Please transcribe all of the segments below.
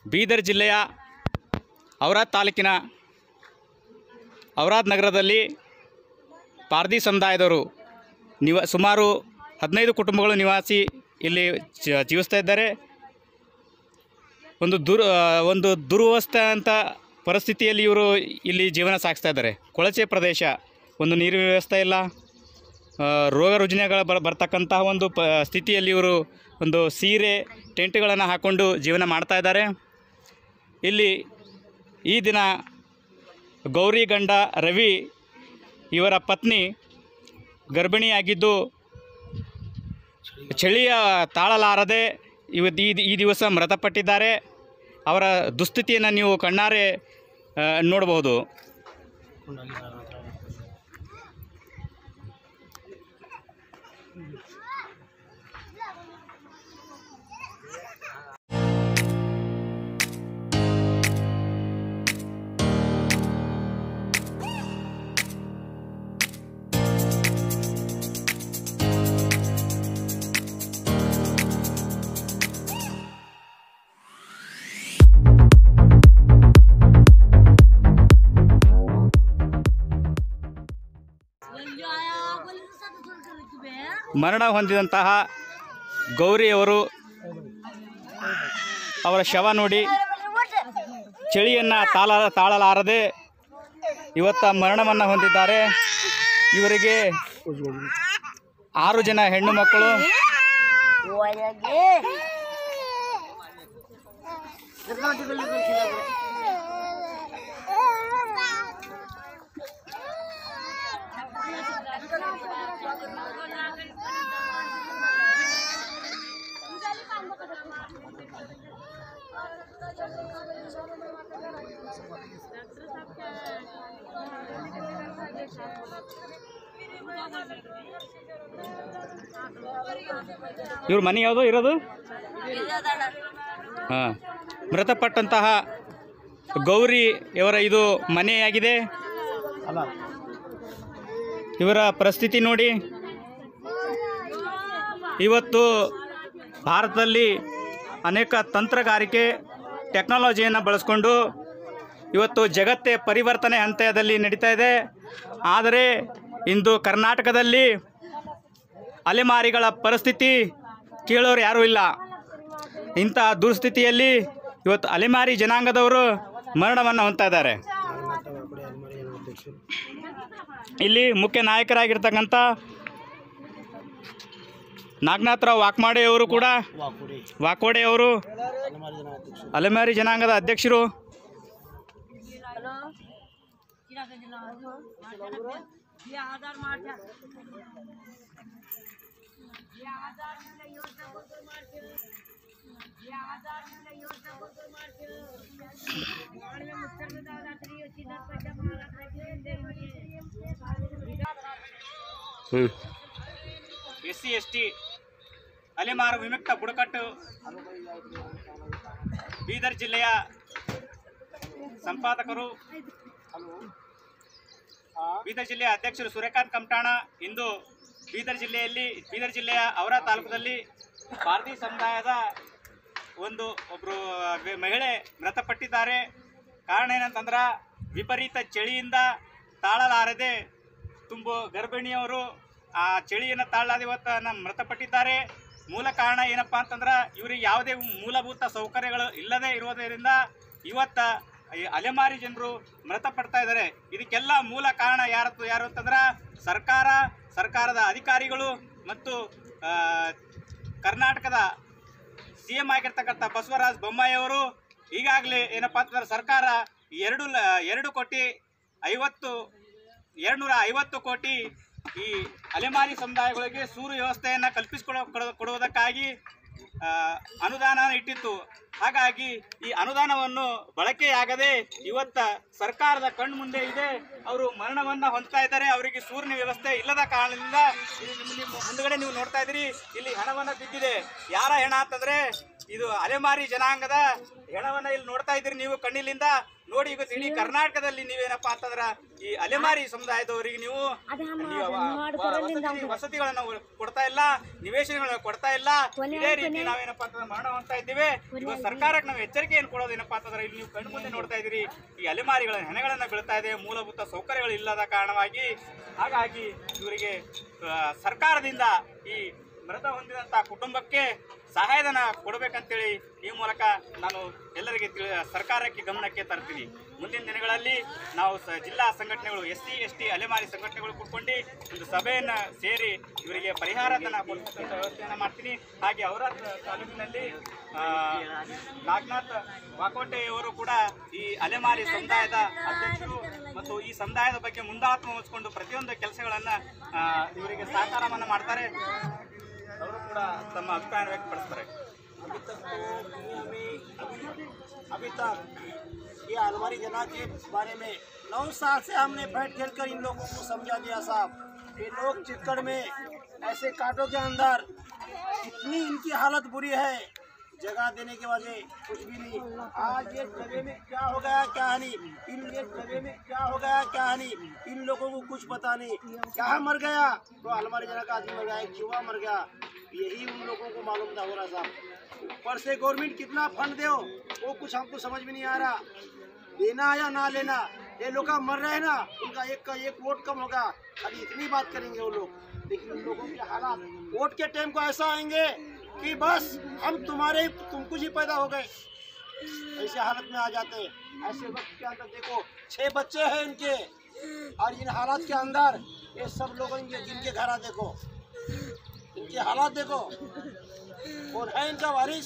ಬೀದರ್ ಜಿಲ್ಲೆಯ ಔರಾದ್ ತಾಲೂಕಿನ ಔರಾದ್ ನಗರದಲ್ಲಿ ಪಾರ್ದಿ ಸಮುದಾಯದವರು ನಿವ ಸುಮಾರು ಹದಿನೈದು ಕುಟುಂಬಗಳು ನಿವಾಸಿ ಇಲ್ಲಿ ಜ- ಜೀವಿಸ್ತಾ ಇದ್ದಾರೆ ಒಂದು ದುರ್ ಆ, ಒಂದು ದುರ್ವಸ್ಥೆ ಅಂತ ಪರಿಸ್ಥಿತಿಯಲ್ಲಿ ಇವರು ಇಲ್ಲಿ ಜೀವನ ಸಾಗಿಸ್ತಾ ಇದ್ದಾರೆ ಕೊಳಚೆ ಪ್ರದೇಶ ಒಂದು ನೀರಿನ ವ್ಯವಸ್ಥೆ ಇಲ್ಲ ಆ, ರೋಗ ರುಜಿನಗಳು ಬರ್ ಬರ್ತಕ್ಕಂತಹ ಒಂದು ಪ ಸ್ಥಿತಿಯಲ್ಲಿ ಇವರು ಒಂದು ಸೀರೆ ಟೆಂಟ್ಗಳನ್ನು ಹಾಕ್ಕೊಂಡು ಜೀವನ ಮಾಡ್ತಾ ಇದ್ದಾರೆ ಇಲ್ಲಿ ಈ ದಿನ ಗೌರಿ ಗಂಡ ರವಿ ಇವರ ಪತ್ನಿ ಗರ್ಭಿಣಿಯಾಗಿದ್ದು ಚಳಿಯ ತಾಳಲಾರದೆ ಇವತ್ತು ಈ ಈ ದಿವಸ ಮೃತಪಟ್ಟಿದ್ದಾರೆ ಅವರ ದುಸ್ಥಿತಿಯನ್ನು ನೀವು ಕಣ್ಣಾರೆ ಆ, ನೋಡಬಹುದು ಮರಣ ಹೊಂದಿದಂತಹ ಗೌರಿಯವರು ಅವರ ಶವ ನೋಡಿ ಚಳಿಯನ್ನು ತಾಳ ತಾಳಲಾರದೆ ಇವತ್ತ ಮರಣವನ್ನು ಹೊಂದಿದ್ದಾರೆ ಇವರಿಗೆ ಆರು ಜನ ಹೆಣ್ಣು ಮಕ್ಕಳು ಇವ್ರ ಮನೆ ಯಾವುದು ಇರೋದು ಹಾಂ ಮೃತಪಟ್ಟಂತಹ ಗೌರಿ ಇವರ ಇದು ಮನೆಯಾಗಿದೆ ಇವರ ಪರಿಸ್ಥಿತಿ ನೋಡಿ ಇವತ್ತು ಭಾರತದಲ್ಲಿ ಅನೇಕ ತಂತ್ರಗಾರಿಕೆ ಟೆಕ್ನಾಲಜಿಯನ್ನು ಬಳಸ್ಕೊಂಡು ಇವತ್ತು ಜಗತ್ತೇ ಪರಿವರ್ತನೆ ಹಂತದಲ್ಲಿ ನಡೀತಾ ಇದೆ ಆದರೆ ಇಂದು ಕರ್ನಾಟಕದಲ್ಲಿ ಅಲೆಮಾರಿಗಳ ಪರಿಸ್ಥಿತಿ ಕೇಳೋರು ಯಾರೂ ಇಲ್ಲ ಇಂಥ ದುರ್ಸ್ಥಿತಿಯಲ್ಲಿ ಇವತ್ತು ಅಲೆಮಾರಿ ಜನಾಂಗದವರು ಮರಣವನ್ನು ಹೊಂದ್ತಾ ಇದ್ದಾರೆ ಇಲ್ಲಿ ಮುಖ್ಯ ನಾಯಕರಾಗಿರ್ತಕ್ಕಂಥ ನಾಗನಾಥರಾವ್ ವಾಕ್ಮಾಡೆ ಅವರು ಕೂಡ ವಾಕೋಡೆ ಅವರು ಅಲೆಮಾರಿ ಜನಾಂಗದ ಅಧ್ಯಕ್ಷರು ಎಸ್ ಸಿ ಎಸ್ ಟಿ ಅಲೆಮಾರು ವಿಮುಕ್ತ ಬುಡಕಟ್ಟು ಬೀದರ್ ಜಿಲ್ಲೆಯ ಸಂಪಾದಕರು ಬೀದರ್ ಜಿಲ್ಲೆಯ ಅಧ್ಯಕ್ಷರು ಸೂರ್ಯಕಾಂತ್ ಕಮಟಾಣ ಇಂದು ಬೀದರ್ ಜಿಲ್ಲೆಯಲ್ಲಿ ಬೀದರ್ ಜಿಲ್ಲೆಯ ಅವರ ತಾಲೂಕದಲ್ಲಿ ಭಾರತೀಯ ಸಮುದಾಯದ ಒಂದು ಒಬ್ಬರು ಮಹಿಳೆ ಮೃತಪಟ್ಟಿದ್ದಾರೆ ಕಾರಣ ಏನಂತಂದ್ರೆ ವಿಪರೀತ ಚಳಿಯಿಂದ ತಾಳಲಾರದೆ ತುಂಬು ಗರ್ಭಿಣಿಯವರು ಆ ಚಳಿಯನ್ನು ತಾಳಲಾದ ಇವತ್ತು ನಮ್ಮ ಮೃತಪಟ್ಟಿದ್ದಾರೆ ಮೂಲ ಕಾರಣ ಏನಪ್ಪಾ ಅಂತಂದ್ರೆ ಇವರಿಗೆ ಯಾವುದೇ ಮೂಲಭೂತ ಸೌಕರ್ಯಗಳು ಇಲ್ಲದೆ ಇರುವುದರಿಂದ ಇವತ್ತ ಈ ಅಲೆಮಾರಿ ಜನರು ಮೃತಪಡ್ತಾ ಇದ್ದಾರೆ ಇದಕ್ಕೆಲ್ಲ ಮೂಲ ಕಾರಣ ಯಾರು ಯಾರು ಅಂತಂದ್ರೆ ಸರ್ಕಾರ ಸರ್ಕಾರದ ಅಧಿಕಾರಿಗಳು ಮತ್ತು ಆ, ಕರ್ನಾಟಕದ ಸಿ ಎಂ ಆಗಿರ್ತಕ್ಕಂಥ ಬಸವರಾಜ ಬೊಮ್ಮಾಯಿ ಅವರು ಈಗಾಗಲೇ ಏನಪ್ಪಾ ಅಂತಂದ್ರೆ ಸರ್ಕಾರ ಎರಡು ಲ ಎರಡು ಕೋಟಿ ಐವತ್ತು ಎರಡುನೂರ ಐವತ್ತು ಕೋಟಿ ಈ ಅಲೆಮಾರಿ ಸಮುದಾಯಗಳಿಗೆ ಸೂರು ವ್ಯವಸ್ಥೆಯನ್ನು ಕಲ್ಪಿಸಿಕೊಡೋ ಕೊಡೋ- ಕೊಡುವುದಕ್ಕಾಗಿ ಆ, ಅನುದಾನ ಇಟ್ಟಿತ್ತು ಹಾಗಾಗಿ ಈ ಅನುದಾನವನ್ನು ಬಳಕೆಯಾಗದೆ ಇವತ್ತ ಸರ್ಕಾರದ ಕಣ್ಣು ಮುಂದೆ ಇದೆ ಅವರು ಮರಣವನ್ನ ಹೊಂದ್ತಾ ಇದ್ದಾರೆ ಅವರಿಗೆ ಸೂರ್ಯನ ವ್ಯವಸ್ಥೆ ಇಲ್ಲದ ಕಾರಣದಿಂದ ಇಲ್ಲಿ ನಿಮ್ಮ- ನಿಮ್ಮ ಮುಂದ್ಗಡೆ ನೀವು ನೋಡ್ತಾ ಇದ್ದೀರಿ ಇಲ್ಲಿ ಹಣವನ್ನ ಬಿದ್ದಿದೆ ಯಾರ ಹೆಣ ಅಂತಂದ್ರೆ ಇದು ಅಲೆಮಾರಿ ಜನಾಂಗದ ಹೆಣವನ್ನ ಇಲ್ಲಿ ನೋಡ್ತಾ ಇದ್ದೀರಿ ನೀವು ಕಣ್ಣಿಲಿಂದ ನೋಡಿ ಈಗ ಇಡೀ ಕರ್ನಾಟಕದಲ್ಲಿ ನೀವೇನಪ್ಪಾ ಅಂತಂದ್ರ ಈ ಅಲೆಮಾರಿ ಸಮುದಾಯದವರಿಗೆ ನೀವು ನೀವು ವ- ವ- ವಸತಿ ವಸತಿಗಳನ್ನ ಕೊಡ್ತಾ ಇಲ್ಲ ನಿವೇಶನಗಳನ್ನ ಕೊಡ್ತಾ ಇಲ್ಲ ಇದೇ ರೀತಿ ನಾವೇನಪ್ಪಾ ಅಂತಂದ್ರೆ ಮರಣ ಹೊಂದ್ತಾ ಇದ್ದೀವಿ ಇವಾಗ ಸರ್ಕಾರಕ್ಕೆ ನಾವು ಎಚ್ಚರಿಕೆಯನ್ನು ಕೊಡೋದೇನಪ್ಪಾ ಅಂತಂದ್ರೆ ಇಲ್ಲಿ ನೀವು ಕಣ್ಣು ಮುಂದೆ ನೋಡ್ತಾ ಇದ್ದೀರಿ ಈ ಅಲೆಮಾರಿಗಳ ಹೆಣಗಳನ್ನ ಬೀಳ್ತಾ ಇದೆ ಮೂಲಭೂತ ಸೌಕರ್ಯಗಳು ಇಲ್ಲದ ಕಾರಣವಾಗಿ ಹಾಗಾಗಿ ಇವರಿಗೆ ಆ, ಸರ್ಕಾರದಿಂದ ಈ ಮೃತ ಹೊಂದಿದಂತ ಕುಟುಂಬಕ್ಕೆ ಸಹಾಯಧನ ಕೊಡಬೇಕಂತೇಳಿ ಈ ಮೂಲಕ ನಾನು ಎಲ್ಲರಿಗೆ ತಿಳಿ ಸರ್ಕಾರಕ್ಕೆ ಗಮನಕ್ಕೆ ತರ್ತೀನಿ ಮುಂದಿನ ದಿನಗಳಲ್ಲಿ ನಾವು ಸ ಜಿಲ್ಲಾ ಸಂಘಟನೆಗಳು ಎಸ್ ಸಿ ಎಸ್ ಟಿ ಅಲೆಮಾರಿ ಸಂಘಟನೆಗಳು ಕೂತ್ಕೊಂಡು ಒಂದು ಸಭೆಯನ್ನು ಸೇರಿ ಇವರಿಗೆ ಪರಿಹಾರ ಧನ ಕೊಡ್ತಕ್ಕಂಥ ವ್ಯವಸ್ಥೆಯನ್ನು ಮಾಡ್ತೀನಿ ಹಾಗೆ ಅವರ ತಾಲೂಕಿನಲ್ಲಿ ಆ, ನಾಗನಾಥ್ ವಾಕೋಟೆಯವರು ಕೂಡ ಈ ಅಲೆಮಾರಿ ಸಮುದಾಯದ ಅಧ್ಯಕ್ಷರು ಮತ್ತು ಈ ಸಮುದಾಯದ ಬಗ್ಗೆ ಮುಂದಾತ್ಮ ವಹಿಸಿಕೊಂಡು ಪ್ರತಿಯೊಂದು ಕೆಲಸಗಳನ್ನು ಇವರಿಗೆ ಸಹಕಾರವನ್ನು ಮಾಡ್ತಾರೆ ಅವರು ಕೂಡ ತಮ್ಮ ಅಭಿಪ್ರಾಯ ವ್ಯಕ್ತಪಡಿಸ್ತಾರೆ अभी तक तो दुनिया में अभी अभी तक ये अलमारी जना के बारे में नौ साल से हमने बैठ खेल कर इन लोगों को समझा दिया साहब ये लोग चिक्कड़ में ऐसे कांटों के अंदर इतनी इनकी हालत बुरी है जगह देने के वजह कुछ भी नहीं आज ये जगह में क्या हो गया क्या नहीं इन ये जगह में क्या हो गया क्या नहीं इन लोगों को कुछ पता नहीं क्या मर गया तो अलमारी जना का आदमी मर गया एक चूहा मर गया यही उन लोगों को मालूम था हो रहा साहब ऊपर से गवर्नमेंट कितना फंड दो वो कुछ हमको समझ में नहीं आ रहा देना या ना लेना ये लोग का मर रहे हैं ना उनका एक का एक वोट कम होगा खाली इतनी बात करेंगे वो लोग लेकिन उन लोगों के हालात वोट के टाइम को ऐसा आएंगे कि बस हम तुम्हारे तुम कुछ ही पैदा हो गए ऐसे हालत में आ जाते हैं ऐसे वक्त के अंदर देखो छह बच्चे हैं इनके और इन हालात के अंदर ये सब लोग इनके जिनके घर आ देखो इनके हालात देखो कौन है इनका वारिस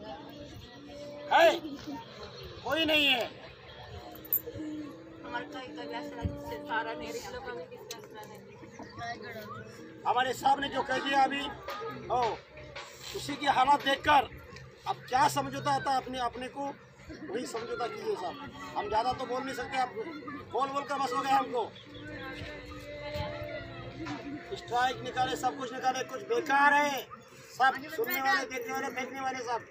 है कोई नहीं है हमारे साहब ने जो कह दिया अभी ओ उसी की हालात देखकर अब क्या समझौता आता है अपने अपने को वही समझौता कीजिए साहब हम ज़्यादा तो बोल नहीं सकते आप बोल बोल कर बस हो गया हमको स्ट्राइक निकाले सब कुछ निकाले कुछ बेकार है सब सुनने वाले देखने वाले फेंकने वाले सब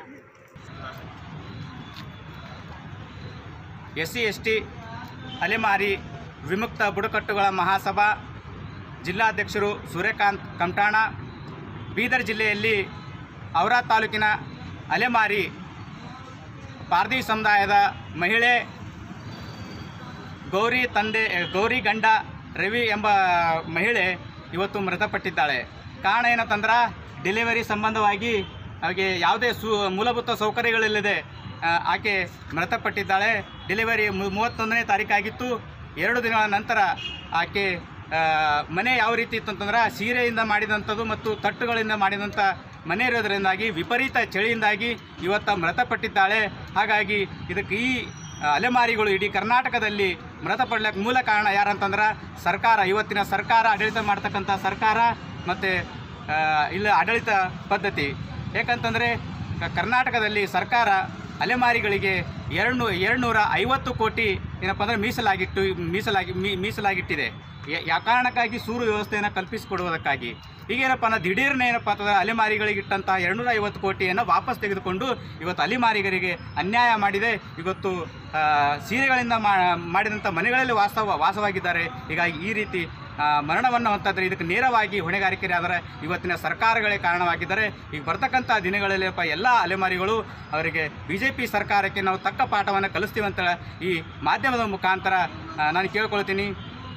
ಎಸ್ ಸಿ ಎಸ್ ಟಿ ಅಲೆಮಾರಿ ವಿಮುಕ್ತ ಬುಡಕಟ್ಟುಗಳ ಮಹಾಸಭಾ ಜಿಲ್ಲಾಧ್ಯಕ್ಷರು ಸೂರ್ಯಕಾಂತ್ ಕಮಟಾಣ ಬೀದರ್ ಜಿಲ್ಲೆಯಲ್ಲಿ ಔರಾ ತಾಲೂಕಿನ ಅಲೆಮಾರಿ ಪಾರ್ದಿ ಸಮುದಾಯದ ಮಹಿಳೆ ಗೌರಿ ತಂದೆ ಗೌರಿ ಗಂಡ ರವಿ ಎಂಬ ಮಹಿಳೆ ಇವತ್ತು ಮೃತಪಟ್ಟಿದ್ದಾಳೆ ಕಾರಣ ಏನಂತಂದ್ರೆ ಡೆಲಿವರಿ ಸಂಬಂಧವಾಗಿ ಅವರಿಗೆ ಯಾವುದೇ ಸು ಮೂಲಭೂತ ಸೌಕರ್ಯಗಳಿಲ್ಲದೆ ಆ, ಆಕೆ ಮೃತಪಟ್ಟಿದ್ದಾಳೆ ಡೆಲಿವರಿ ಮು- ಮೂವತ್ತೊಂದನೇ ತಾರೀಕಾಗಿತ್ತು ಎರಡು ದಿನಗಳ ನಂತರ ಆಕೆ ಆ, ಮನೆ ಯಾವ ರೀತಿ ಇತ್ತು ಅಂತಂದ್ರೆ ಸೀರೆಯಿಂದ ಮಾಡಿದಂಥದ್ದು ಮತ್ತು ತಟ್ಟುಗಳಿಂದ ಮಾಡಿದಂಥ ಮನೆ ಇರೋದರಿಂದಾಗಿ ವಿಪರೀತ ಚಳಿಯಿಂದಾಗಿ ಇವತ್ತು ಮೃತಪಟ್ಟಿದ್ದಾಳೆ ಹಾಗಾಗಿ ಇದಕ್ಕೆ ಈ ಅಲೆಮಾರಿಗಳು ಇಡೀ ಕರ್ನಾಟಕದಲ್ಲಿ ಮೃತಪಡ್ಲಿಕ್ಕೆ ಮೂಲ ಕಾರಣ ಯಾರಂತಂದ್ರೆ ಸರ್ಕಾರ ಇವತ್ತಿನ ಸರ್ಕಾರ ಆಡಳಿತ ಮಾಡ್ತಕ್ಕಂಥ ಸರ್ಕಾರ ಮತ್ತು ಇಲ್ಲ ಆಡಳಿತ ಪದ್ಧತಿ ಯಾಕಂತಂದರೆ ಕ- ಕರ್ನಾಟಕದಲ್ಲಿ ಸರ್ಕಾರ ಅಲೆಮಾರಿಗಳಿಗೆ ಎರಡು ಎರಡು ನೂರ ಐವತ್ತು ಕೋಟಿ ಏನಪ್ಪ ಅಂದರೆ ಮೀಸಲಾಗಿಟ್ಟು ಮೀಸಲಾಗಿ ಮೀ- ಮೀಸಲಾಗಿಟ್ಟಿದೆ ಯ- ಯಾವ ಕಾರಣಕ್ಕಾಗಿ ಸೂರು ವ್ಯವಸ್ಥೆಯನ್ನು ಕಲ್ಪಿಸಿಕೊಡುವುದಕ್ಕಾಗಿ ಈಗೇನಪ್ಪ ಅಂದ್ರೆ ದಿಢೀರ್ನೆ ಏನಪ್ಪ ಅಂತಂದ್ರೆ ಅಲೆಮಾರಿಗಳಿಗೆ ಇಟ್ಟಂಥ ಎರಡುನೂರ ಐವತ್ತು ಕೋಟಿಯನ್ನು ವಾಪಸ್ ತೆಗೆದುಕೊಂಡು ಇವತ್ತು ಅಲೆಮಾರಿಗರಿಗೆ ಅನ್ಯಾಯ ಮಾಡಿದೆ ಇವತ್ತು ಆ, ಸೀರೆಗಳಿಂದ ಮಾ- ಮಾಡಿದಂಥ ಮನೆಗಳಲ್ಲಿ ವಾಸ್ತವ ವಾಸವಾಗಿದ್ದಾರೆ ಹೀಗಾಗಿ ಈ ರೀತಿ ಆ, ಮರಣವನ್ನು ಹೊಂತಿದ್ರೆ ಇದಕ್ಕೆ ನೇರವಾಗಿ ಹೊಣೆಗಾರಿಕೆ ಆದರೆ ಇವತ್ತಿನ ಸರ್ಕಾರಗಳೇ ಕಾರಣವಾಗಿದ್ದಾರೆ ಈಗ ಬರ್ತಕ್ಕಂಥ ದಿನಗಳಲ್ಲಿ ಅಪ್ಪ ಎಲ್ಲ ಅಲೆಮಾರಿಗಳು ಅವರಿಗೆ ಬಿ ಜೆ ಪಿ ಸರ್ಕಾರಕ್ಕೆ ನಾವು ತಕ್ಕ ಪಾಠವನ್ನು ಕಲಿಸ್ತೀವಿ ಅಂತ ಈ ಮಾಧ್ಯಮದ ಮುಖಾಂತರ ಆ, ನಾನು ಕೇಳ್ಕೊಳ್ತೀನಿ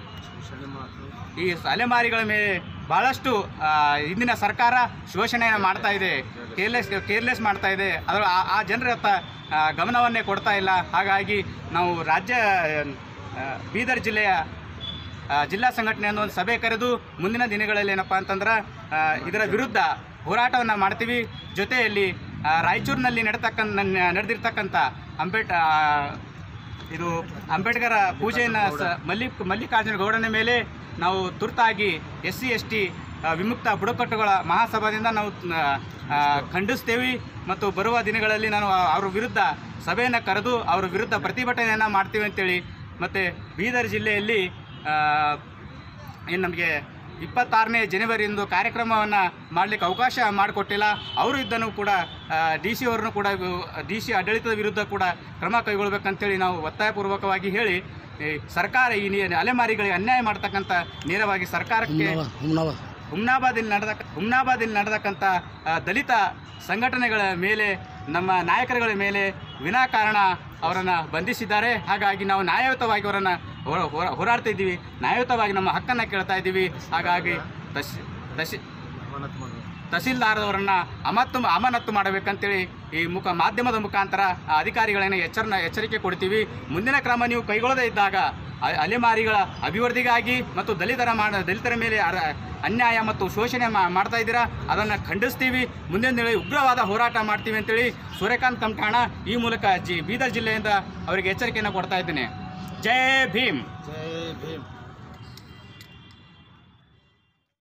ಈ ಅಲೆಮಾರಿಗಳ ಮೇಲೆ ಭಾಳಷ್ಟು ಆ, ಇಂದಿನ ಸರ್ಕಾರ ಶೋಷಣೆಯನ್ನು ಮಾಡ್ತಾ ಇದೆ ಕೇರ್ಲೆಸ್ ಕೇರ್ಲೆಸ್ ಮಾಡ್ತಾ ಇದೆ ಅದರ ಆ- ಆ ಜನರ ಹತ್ತ ಆ, ಗಮನವನ್ನೇ ಕೊಡ್ತಾ ಇಲ್ಲ ಹಾಗಾಗಿ ನಾವು ರಾಜ್ಯ ಆ, ಬೀದರ್ ಜಿಲ್ಲೆಯ ಆ, ಜಿಲ್ಲಾ ಸಂಘಟನೆಯನ್ನು ಒಂದು ಸಭೆ ಕರೆದು ಮುಂದಿನ ದಿನಗಳಲ್ಲಿ ಏನಪ್ಪ ಅಂತಂದ್ರೆ ಆ, ಇದರ ವಿರುದ್ಧ ಹೋರಾಟವನ್ನು ಮಾಡ್ತೀವಿ ಜೊತೆಯಲ್ಲಿ ಆ, ರಾಯಚೂರಿನಲ್ಲಿ ನಡತಕ್ಕಂಥ ನಡೆದಿರ್ತಕ್ಕಂಥ ಅಂಬೇಡ್ ಆ, ಇದು ಅಂಬೇಡ್ಕರ್ ಪೂಜೆಯನ್ನು ಸ ಮಲ್ಲಿಕ್ ಮಲ್ಲಿಕಾರ್ಜುನ ಗೌಡನ ಮೇಲೆ ನಾವು ತುರ್ತಾಗಿ ಎಸ್ ಸಿ ಎಸ್ ಟಿ ವಿಮುಕ್ತ ಬುಡಕಟ್ಟುಗಳ ಮಹಾಸಭಾದಿಂದ ನಾವು ಆ, ಆ, ಖಂಡಿಸ್ತೇವೆ ಮತ್ತು ಬರುವ ದಿನಗಳಲ್ಲಿ ನಾನು ಅವ್ರ ವಿರುದ್ಧ ಸಭೆಯನ್ನು ಕರೆದು ಅವ್ರ ವಿರುದ್ಧ ಪ್ರತಿಭಟನೆಯನ್ನು ಮಾಡ್ತೀವಿ ಅಂತೇಳಿ ಮತ್ತು ಬೀದರ್ ಜಿಲ್ಲೆಯಲ್ಲಿ ಏನು ನಮಗೆ ಇಪ್ಪತ್ತಾರನೇ ಜನವರಿಯಂದು ಕಾರ್ಯಕ್ರಮವನ್ನು ಮಾಡಲಿಕ್ಕೆ ಅವಕಾಶ ಮಾಡಿಕೊಟ್ಟಿಲ್ಲ ಅವರು ಇದ್ದನ್ನು ಕೂಡ ಡಿ ಸಿ ಅವರನ್ನು ಕೂಡ ಡಿ ಸಿ ಆಡಳಿತದ ವಿರುದ್ಧ ಕೂಡ ಕ್ರಮ ಕೈಗೊಳ್ಬೇಕಂತೇಳಿ ನಾವು ಒತ್ತಾಯಪೂರ್ವಕವಾಗಿ ಹೇಳಿ ಈ ಸರ್ಕಾರ ಈ ನೀ- ಅಲೆಮಾರಿಗಳಿಗೆ ಅನ್ಯಾಯ ಮಾಡ್ತಕ್ಕಂಥ ನೇರವಾಗಿ ಸರ್ಕಾರಕ್ಕೆ ಹುಮ್ನಾಬಾದಲ್ಲಿ ನಡೆದ ಹುಮ್ನಾಬಾದಲ್ಲಿ ನಡೆದಕ್ಕಂಥ ಆ, ದಲಿತ ಸಂಘಟನೆಗಳ ಮೇಲೆ ನಮ್ಮ ನಾಯಕರುಗಳ ಮೇಲೆ ವಿನಾಕಾರಣ ಅವರನ್ನು ಬಂಧಿಸಿದ್ದಾರೆ ಹಾಗಾಗಿ ನಾವು ನ್ಯಾಯಯುತವಾಗಿ ಅವರನ್ನು ಹೊರ- ಹೊರ- ಹೋರಾಡ್ತಾ ಇದ್ದೀವಿ ನ್ಯಾಯಯುತವಾಗಿ ನಮ್ಮ ಹಕ್ಕನ್ನು ಕೇಳ್ತಾ ಇದ್ದೀವಿ ಹಾಗಾಗಿ ತಸಿ ತಸಿ ತಹಸೀಲ್ದಾರವರನ್ನು ಅಮತ್ತು ಅಮಾನತ್ತು ಮಾಡಬೇಕಂತೇಳಿ ಈ ಮುಖ ಮಾಧ್ಯಮದ ಮುಖಾಂತರ ಆ ಅಧಿಕಾರಿಗಳನ್ನ ಎಚ್ಚರನ ಎಚ್ಚರಿಕೆ ಕೊಡ್ತೀವಿ ಮುಂದಿನ ಕ್ರಮ ನೀವು ಕೈಗೊಳ್ಳದೇ ಇದ್ದಾಗ ಅ- ಅಲೆಮಾರಿಗಳ ಅಭಿವೃದ್ಧಿಗಾಗಿ ಮತ್ತು ದಲಿತರ ಮಾಡ ದಲಿತರ ಮೇಲೆ ಅರ- ಅನ್ಯಾಯ ಮತ್ತು ಶೋಷಣೆ ಮಾ- ಮಾಡ್ತಾ ಇದ್ದೀರಾ ಅದನ್ನು ಖಂಡಿಸ್ತೀವಿ ಮುಂದಿನ ದಿನ ಉಗ್ರವಾದ ಹೋರಾಟ ಮಾಡ್ತೀವಿ ಅಂತೇಳಿ ಸೂರ್ಯಕಾಂತ್ ಕಮಠಾಣ ಈ ಮೂಲಕ ಜಿ ಬೀದರ್ ಜಿಲ್ಲೆಯಿಂದ ಅವರಿಗೆ ಎಚ್ಚರಿಕೆಯನ್ನು ಕೊಡ್ತಾ ಇದ್ದೇನೆ ಜೈ ಭೀಮ್ जय भीम